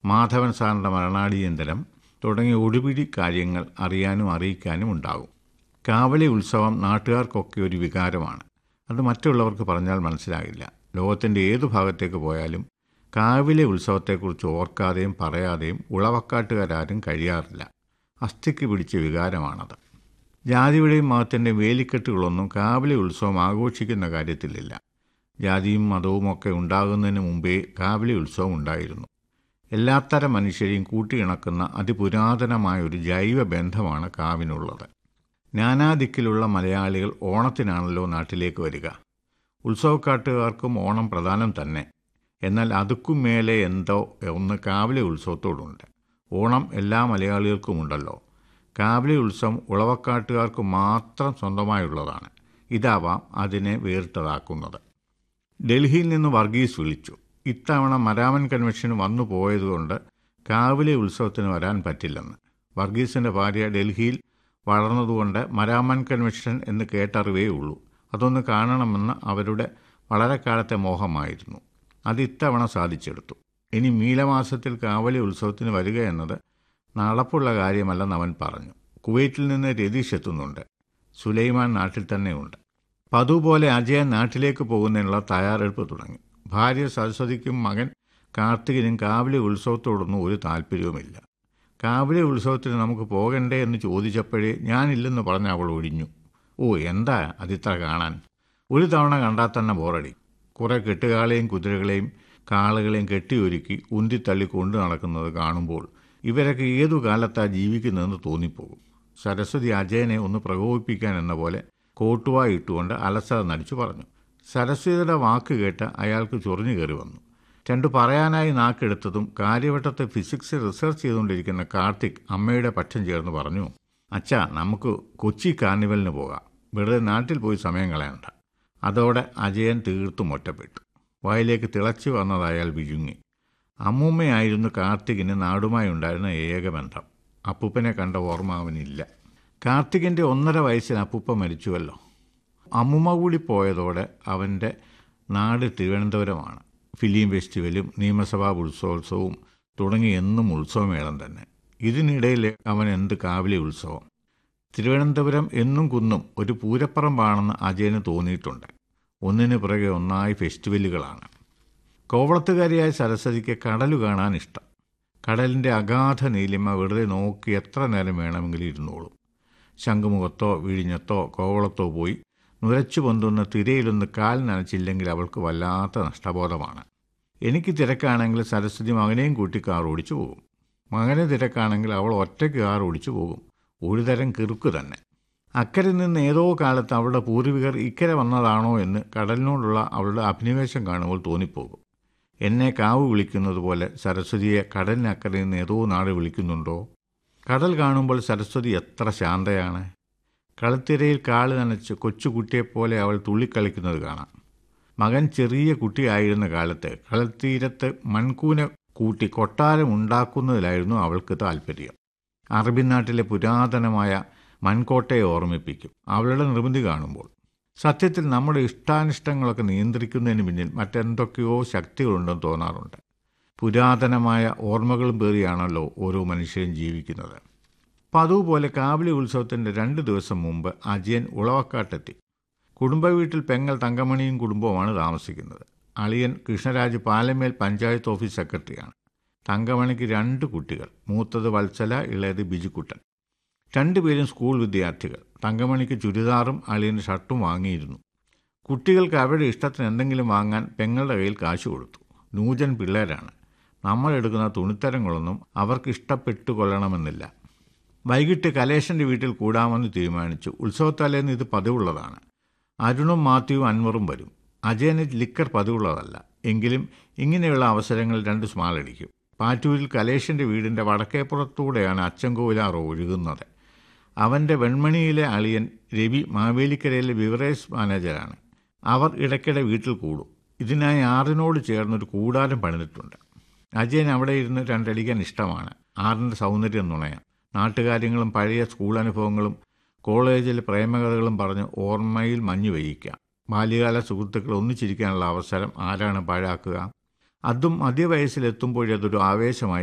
മാധവൻ സാറിൻ്റെ മരണാടിയന്തരം തുടങ്ങിയ ഒടുപിടി കാര്യങ്ങൾ അറിയാനും അറിയിക്കാനും ഉണ്ടാകും കാവലി ഉത്സവം നാട്ടുകാർക്കൊക്കെ ഒരു വികാരമാണ് അത് മറ്റുള്ളവർക്ക് പറഞ്ഞാൽ മനസ്സിലാകില്ല ലോകത്തിൻ്റെ ഏതു ഭാഗത്തേക്ക് പോയാലും കാവിലെ ഉത്സവത്തെക്കുറിച്ച് ഓർക്കാതെയും പറയാതെയും ഉളവക്കാട്ടുകാരും കഴിയാറില്ല അസ്ഥിക്ക് പിടിച്ച വികാരമാണത് ജാതിയുടെയും മതത്തിൻ്റെയും വേലിക്കെട്ടുകളൊന്നും കാവിലെ ഉത്സവം ആഘോഷിക്കുന്ന കാര്യത്തിലില്ല ജാതിയും മതവുമൊക്കെ ഉണ്ടാകുന്നതിന് മുമ്പേ കാവിലെ ഉത്സവം ഉണ്ടായിരുന്നു എല്ലാത്തരം മനുഷ്യരെയും കൂട്ടിയിണക്കുന്ന അതിപുരാതനമായ ഒരു ജൈവ ബന്ധമാണ് കാവിനുള്ളത് നാനാദിക്കിലുള്ള മലയാളികൾ ഓണത്തിനാണല്ലോ നാട്ടിലേക്ക് വരിക ഉത്സവക്കാട്ടുകാർക്കും ഓണം പ്രധാനം തന്നെ എന്നാൽ അതുക്കും മേലെ എന്തോ ഒന്ന് കാവിലെ ഉത്സവത്തോടുണ്ട് ഓണം എല്ലാ മലയാളികൾക്കുമുണ്ടല്ലോ കാവിലെ ഉത്സവം ഉളവക്കാട്ടുകാർക്ക് മാത്രം സ്വന്തമായുള്ളതാണ് ഇതാവാം അതിനെ വേറിട്ടതാക്കുന്നത് ഡൽഹിയിൽ നിന്ന് വർഗീസ് വിളിച്ചു ഇത്തവണ മരാമൻ കൺവെൻഷന് വന്നു പോയതുകൊണ്ട് കാവിലെ ഉത്സവത്തിന് വരാൻ പറ്റില്ലെന്ന് വർഗീസിൻ്റെ ഭാര്യ ഡൽഹിയിൽ വളർന്നതുകൊണ്ട് മരാമൻ കൺവെൻഷൻ എന്ന് കേട്ടറിവേ ഉള്ളൂ അതൊന്ന് കാണണമെന്ന് അവരുടെ വളരെ കാലത്തെ മോഹമായിരുന്നു അത് ഇത്തവണ സാധിച്ചെടുത്തു ഇനി മീലമാസത്തിൽ കാവലി ഉത്സവത്തിന് വരിക എന്നത് നടപ്പുള്ള കാര്യമല്ലെന്ന് അവൻ പറഞ്ഞു കുവൈറ്റിൽ നിന്ന് രതീഷ് എത്തുന്നുണ്ട് സുലൈമാൻ നാട്ടിൽ തന്നെയുണ്ട് പതുപോലെ അജയൻ നാട്ടിലേക്ക് പോകുന്നതിനുള്ള തയ്യാറെടുപ്പ് തുടങ്ങി ഭാര്യ സരസ്വതിക്കും മകൻ കാർത്തികിനും കാവിലെ ഉത്സവത്തോടൊന്നും ഒരു താല്പര്യവുമില്ല കാവിലെ ഉത്സവത്തിന് നമുക്ക് പോകണ്ടേ എന്ന് ചോദിച്ചപ്പോഴേ ഞാനില്ലെന്ന് പറഞ്ഞ് അവൾ ഒഴിഞ്ഞു ഓ എന്താ അതിത്ര കാണാൻ ഒരു തവണ കണ്ടാൽ തന്നെ ബോറടി കുറേ കെട്ടുകാളെയും കുതിരകളെയും കാളുകളെയും കെട്ടിയൊരുക്കി ഉന്തിത്തള്ളി കൊണ്ടു നടക്കുന്നത് കാണുമ്പോൾ ഇവരൊക്കെ ഏതു കാലത്താ ജീവിക്കുന്നതെന്ന് തോന്നിപ്പോകും സരസ്വതി അജയനെ ഒന്ന് പ്രകോപിപ്പിക്കാൻ എന്ന പോലെ കോട്ടുവായി ഇട്ടുകൊണ്ട് അലസത നടിച്ചു പറഞ്ഞു സരസ്വതിയുടെ വാക്ക് കേട്ട് അയാൾക്ക് ചൊറിഞ്ഞു കയറി വന്നു രണ്ടു പറയാനായി നാക്കെടുത്തതും കാര്യവട്ടത്തെ ഫിസിക്സ് റിസർച്ച് ചെയ്തുകൊണ്ടിരിക്കുന്ന കാർത്തിക് അമ്മയുടെ പക്ഷം ചേർന്ന് പറഞ്ഞു അച്ഛാ നമുക്ക് കൊച്ചി കാർണിവലിന് പോകാം വെറുതെ നാട്ടിൽ പോയി സമയം കളയണ്ട അതോടെ അജയൻ തീർത്തും ഒറ്റപ്പെട്ടു വായിലേക്ക് തിളച്ചു വന്നത് അയാൾ വിഴുങ്ങി അമ്മൂമ്മയായിരുന്നു കാർത്തികിന് നാടുമായി ഉണ്ടായിരുന്ന ഏക ബന്ധം അപ്പൂപ്പനെ കണ്ട ഓർമ്മ അവനില്ല കാർത്തികിൻ്റെ ഒന്നര വയസ്സിൽ അപ്പൂപ്പ മരിച്ചുവല്ലോ അമ്മുമ്മ കൂടി പോയതോടെ അവൻ്റെ നാട് തിരുവനന്തപുരമാണ് ഫിലിം ഫെസ്റ്റിവലും നിയമസഭാ ഉത്സവോത്സവവും തുടങ്ങി എന്നും ഉത്സവമേളം തന്നെ ഇതിനിടയിൽ അവൻ എന്ത് കാവിലെ ഉത്സവം തിരുവനന്തപുരം എന്നും കുന്നും ഒരു പൂരപ്പറമ്പാണെന്ന് അജയന് തോന്നിയിട്ടുണ്ട് ഒന്നിനു പിറകെ ഒന്നായി ഫെസ്റ്റിവലുകളാണ് കോവളത്തുകാരിയായ സരസ്വതിക്ക് കടലു കാണാൻ ഇഷ്ടം കടലിൻ്റെ അഗാധ നീലിമ വെറുതെ നോക്കി എത്ര നേരം വേണമെങ്കിലും ഇരുന്നോളും ശംഖുമുഖത്തോ വിഴിഞ്ഞത്തോ കോവളത്തോ പോയി നുരച്ചു പൊന്തുന്ന തിരയിലൊന്ന് കാൽ നനച്ചില്ലെങ്കിൽ അവൾക്ക് വല്ലാത്ത നഷ്ടബോധമാണ് എനിക്ക് തിരക്കാണെങ്കിൽ സരസ്വതി മകനെയും കൂട്ടി കാർ ഓടിച്ചു പോകും മകന് തിരക്കാണെങ്കിൽ അവൾ ഒറ്റയ്ക്ക് കാർ ഓടിച്ചു പോകും ഒരു തരം കിറുക്ക് തന്നെ അക്കരെ നിന്ന് ഏതോ കാലത്ത് അവളുടെ പൂർവികർ ഇക്കരെ വന്നതാണോ എന്ന് കടലിനോടുള്ള അവളുടെ അഭിനിവേശം കാണുമ്പോൾ തോന്നിപ്പോകും എന്നെ കാവ് വിളിക്കുന്നത് പോലെ സരസ്വതിയെ കടലിനക്കരെ നിന്ന് ഏതോ നാട് വിളിക്കുന്നുണ്ടോ കടൽ കാണുമ്പോൾ സരസ്വതി എത്ര ശാന്തയാണ് കളത്തിരയിൽ കാല് നനച്ച് കൊച്ചുകുട്ടിയെപ്പോലെ അവൾ തുള്ളിക്കളിക്കുന്നത് കാണാം മകൻ ചെറിയ കുട്ടിയായിരുന്ന കാലത്ത് കടൽത്തീരത്ത് മൺകൂന കൂട്ടി കൊട്ടാരം ഉണ്ടാക്കുന്നതിലായിരുന്നു അവൾക്ക് താല്പര്യം അറബി നാട്ടിലെ പുരാതനമായ മൺകോട്ടയെ ഓർമ്മിപ്പിക്കും അവളുടെ നിർമ്മിതി കാണുമ്പോൾ സത്യത്തിൽ നമ്മുടെ ഇഷ്ടാനിഷ്ടങ്ങളൊക്കെ നിയന്ത്രിക്കുന്നതിന് പിന്നിൽ മറ്റെന്തൊക്കെയോ ശക്തികളുണ്ടെന്ന് തോന്നാറുണ്ട് പുരാതനമായ ഓർമ്മകളും പേറിയാണല്ലോ ഓരോ മനുഷ്യരും ജീവിക്കുന്നത് പതിവ് പോലെ കാവലി ഉത്സവത്തിൻ്റെ രണ്ട് ദിവസം മുമ്പ് അജയൻ ഉളവക്കാട്ടെത്തി കുടുംബ വീട്ടിൽ പെങ്ങൾ തങ്കമണിയും കുടുംബവുമാണ് താമസിക്കുന്നത് അളിയൻ കൃഷ്ണരാജ് പാലമേൽ പഞ്ചായത്ത് ഓഫീസ് സെക്രട്ടറിയാണ് തങ്കമണിക്ക് രണ്ട് കുട്ടികൾ മൂത്തത് വത്സല ഇളയത് ബിജുക്കുട്ടൻ രണ്ടുപേരും സ്കൂൾ വിദ്യാർത്ഥികൾ തങ്കമണിക്ക് ചുരിദാറും അളിയന് ഷർട്ടും വാങ്ങിയിരുന്നു കുട്ടികൾക്ക് അവരുടെ ഇഷ്ടത്തിന് എന്തെങ്കിലും വാങ്ങാൻ പെങ്ങളുടെ കയ്യിൽ കാശ് കൊടുത്തു നൂജൻ പിള്ളേരാണ് നമ്മൾ എടുക്കുന്ന തുണിത്തരങ്ങളൊന്നും അവർക്ക് ഇഷ്ടപ്പെട്ടു കൊള്ളണമെന്നില്ല വൈകിട്ട് കലേശൻ്റെ വീട്ടിൽ കൂടാമെന്ന് തീരുമാനിച്ചു ഉത്സവത്തലേന്ന് ഇത് പതിവുള്ളതാണ് അരുണും മാത്യുവും അൻവറും വരും അജയന് ലിക്കർ പതിവുള്ളതല്ല എങ്കിലും ഇങ്ങനെയുള്ള അവസരങ്ങൾ രണ്ട് സ്മാളടിക്കും പാറ്റൂരിൽ കലേശൻ്റെ വീടിൻ്റെ വടക്കേപ്പുറത്തൂടെയാണ് അച്ചൻകോവിലാർ ഒഴുകുന്നത് അവൻ്റെ വെൺമണിയിലെ അളിയൻ രവി മാവേലിക്കരയിലെ ബിവറേജ് മാനേജരാണ് അവർ ഇടയ്ക്കിടെ വീട്ടിൽ കൂടും ഇതിനായി ആറിനോട് ചേർന്നൊരു കൂടാരം പണിതിട്ടുണ്ട് അജയൻ അവിടെ ഇരുന്ന് രണ്ടടിക്കാൻ ഇഷ്ടമാണ് ആറിൻ്റെ സൗന്ദര്യം നുണയാം നാട്ടുകാര്യങ്ങളും പഴയ സ്കൂൾ അനുഭവങ്ങളും കോളേജിലെ പ്രേമകഥകളും പറഞ്ഞ് ഓർമ്മയിൽ മഞ്ഞു വഹിക്കാം ബാല്യകാല സുഹൃത്തുക്കൾ ഒന്നിച്ചിരിക്കാനുള്ള അവസരം ആരാണ് പാഴാക്കുക അതും മധ്യവയസ്സിലെത്തുമ്പോഴതൊരു ആവേശമായി